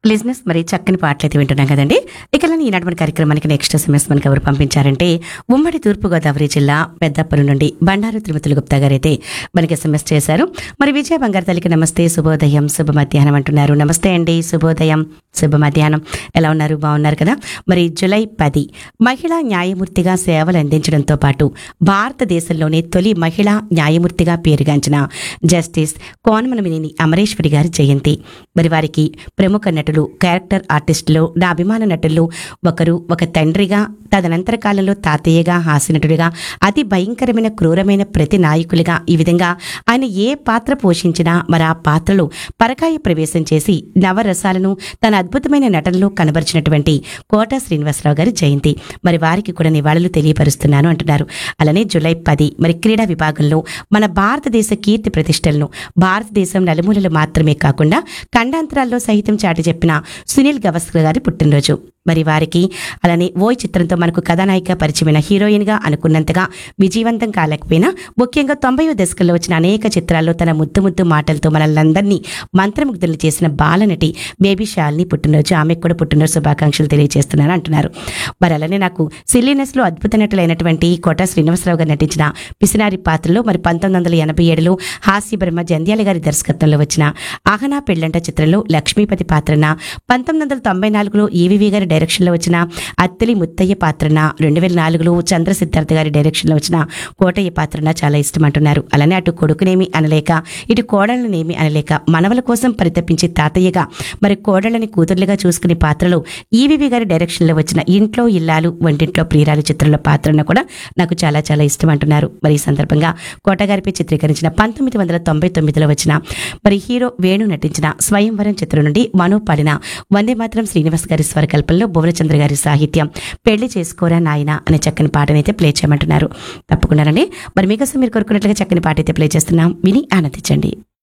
లిజినెస్ మరి చక్కని పాటలు అయితే వింటున్నాం కదండి ఇక ఈనాటి మన కార్యక్రమానికి నెక్స్ట్ ఎస్ఎంఎస్ మనకి ఎవరు పంపించారంటే ఉమ్మడి తూర్పుగోదావరి జిల్లా పెద్దప్పలు నుండి బండారు తిరుమతులు గుప్తా గారు అయితే మనకి ఎస్ఎంఎస్ చేశారు మరి విజయ బంగారు తల్లికి నమస్తే శుభోదయం శుభ మధ్యాహ్నం అంటున్నారు నమస్తే అండి శుభోదయం శుభ మధ్యాహ్నం ఎలా ఉన్నారు బాగున్నారు కదా మరి జులై పది మహిళా న్యాయమూర్తిగా సేవలు అందించడంతో పాటు భారతదేశంలోనే తొలి మహిళా న్యాయమూర్తిగా పేరుగాంచిన జస్టిస్ కోనమనమినేని అమరేశ్వరి గారి జయంతి మరి వారికి ప్రముఖ నటులు క్యారెక్టర్ ఆర్టిస్టులు నా అభిమాన నటులు ఒకరు ఒక తండ్రిగా తదనంతర కాలంలో తాతయ్యగా హాస్యనటుడిగా అతి భయంకరమైన క్రూరమైన ప్రతి నాయకులుగా ఈ విధంగా ఆయన ఏ పాత్ర పోషించినా మరి ఆ పాత్రలో పరకాయ ప్రవేశం చేసి నవరసాలను తన అద్భుతమైన నటనలో కనబరిచినటువంటి కోట శ్రీనివాసరావు గారి జయంతి మరి వారికి కూడా నివాళులు తెలియపరుస్తున్నాను అంటున్నారు అలానే జూలై పది మరి క్రీడా విభాగంలో మన భారతదేశ కీర్తి ప్రతిష్టలను భారతదేశం నలుమూలలు మాత్రమే కాకుండా ఖండాంతరాల్లో సహితం చాటి చెప్పిన సునీల్ గవస్కర్ గారి పుట్టినరోజు మరి వారికి అలానే ఓయ్ చిత్రంతో మనకు కథానాయిక పరిచయమైన హీరోయిన్గా అనుకున్నంతగా విజయవంతం కాలేకపోయినా ముఖ్యంగా తొంభై దశకంలో వచ్చిన అనేక చిత్రాల్లో తన ముద్దు ముద్దు మాటలతో మనల్నందరినీ మంత్రముగ్ధులు చేసిన బాలనటి బేబీ షాల్ని పుట్టినరోజు ఆమెకు కూడా పుట్టినరోజు శుభాకాంక్షలు తెలియజేస్తున్నాను అంటున్నారు మరి అలానే నాకు సిల్లీనెస్లో అద్భుత నటులైనటువంటి కోట శ్రీనివాసరావు గారు నటించిన పిసినారి పాత్రలో మరి పంతొమ్మిది వందల ఎనభై ఏడులో హాస్య బ్రహ్మ జంధ్యాల గారి దర్శకత్వంలో వచ్చిన ఆహనా పెళ్ళంట చిత్రంలో లక్ష్మీపతి పాత్రన పంతొమ్మిది వందల తొంభై నాలుగులో ఈవీవి గారి డైరెక్షన్లో వచ్చిన అత్తలి ముత్తయ్య పాత్రన రెండు వేల నాలుగులో చంద్ర సిద్ధార్థ గారి డైరెక్షన్లో వచ్చిన కోటయ్య పాత్రన చాలా ఇష్టం అంటున్నారు అలానే అటు కొడుకునేమి అనలేక ఇటు కోడళ్ళనేమి అనలేక మనవల కోసం పరితపించే తాతయ్యగా మరి కోడళ్ళని కూతుర్లుగా చూసుకునే పాత్రలో ఈవీవి గారి డైరెక్షన్లో వచ్చిన ఇంట్లో ఇల్లాలు వంటింట్లో ప్రియురాలు చిత్రంలో పాత్రను కూడా నాకు చాలా చాలా ఇష్టం అంటున్నారు మరి ఈ సందర్భంగా కోటగారిపై చిత్రీకరించిన పంతొమ్మిది వందల తొంభై తొమ్మిదిలో వచ్చిన మరి హీరో వేణు నటించిన స్వయంవరం చిత్రం నుండి మనో పాడిన వందే మాత్రం శ్రీనివాస్ గారి స్వరకల్పంలో భువనచంద్ర గారి సాహిత్యం పెళ్లి చేసుకోరా నాయన అనే చక్కని పాటనైతే ప్లే చేయమంటున్నారు తప్పకుండానండి మరి మీకోసం మీరు కోరుకున్నట్లుగా చక్కని పాట అయితే ప్లే చేస్తున్నాం విని ఆనందించండి